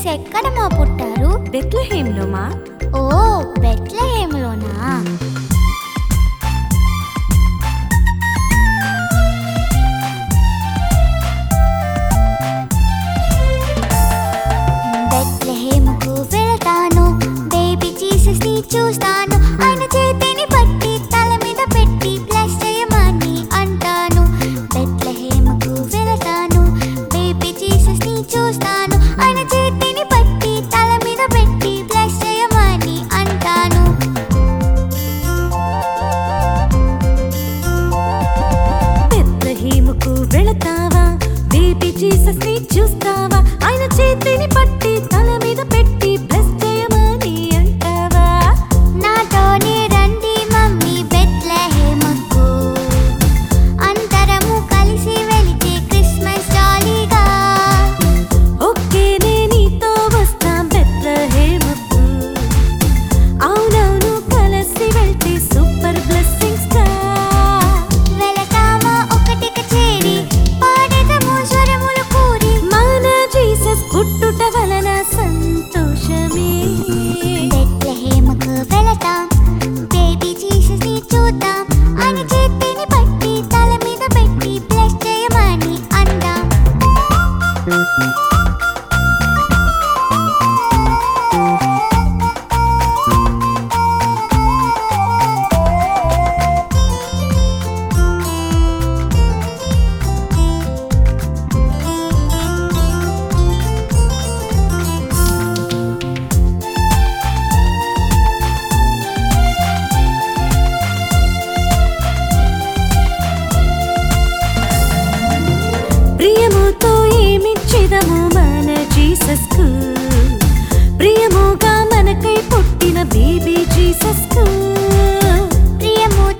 Jesus ఎక్కడ మా పుట్టారు బెత్లహేంలో మా ఓ బెత్లహేములోనా బెత్లహేముకు వెళ్తాను బేబీ జీసస్ ని చూస్తాను ఆయన చేతిని పట్టి తల మీద పెట్టి బ్లెస్ చేయమని అంటాను బెత్లహేముకు వెళ్తాను బేబీ జీసస్ ని చూస్తాను ఆయన చేతిని పట్టి తల మీద పెట్టి బ్లెస్ చేయమని అంటాను బెత్లహేముకు వెళతావా బేబీ జీసస్ ని చూస్తావా ఆయన చేతిని పట్టి తల మీద పెట్టి బ్లెస్ చేయమని అంటావా నాతోనే రండి మమ్మీ బెత్లహేమకు అందరము కలిసి వెళితే క్రిస్మస్ జాలీగా ఓకే నే నీతో వస్తాం బెత్లహేముకు అవునవును కలిసి వెళ్తే సూపర్ బ్లెస్సింగ్స్ గా వెళతామా ఒకటిక చేరి పాడేదము స్వరములు కూడి మన జీసస్ పుట్టుట వలన సంతోషమే బెత్లహేమకు వెళతాం బేబీ జీసస్ ని చూద్దాం ఆయన చేతిని పట్టి తల మీద పెట్టి బ్లెస్ చేయమని అందాం ప్రియముతో ఏమిచ్చేదము మన జీసస్ కు ప్రియముగా మనకై పుట్టిన బేబీ జీసస్ కు ప్రియము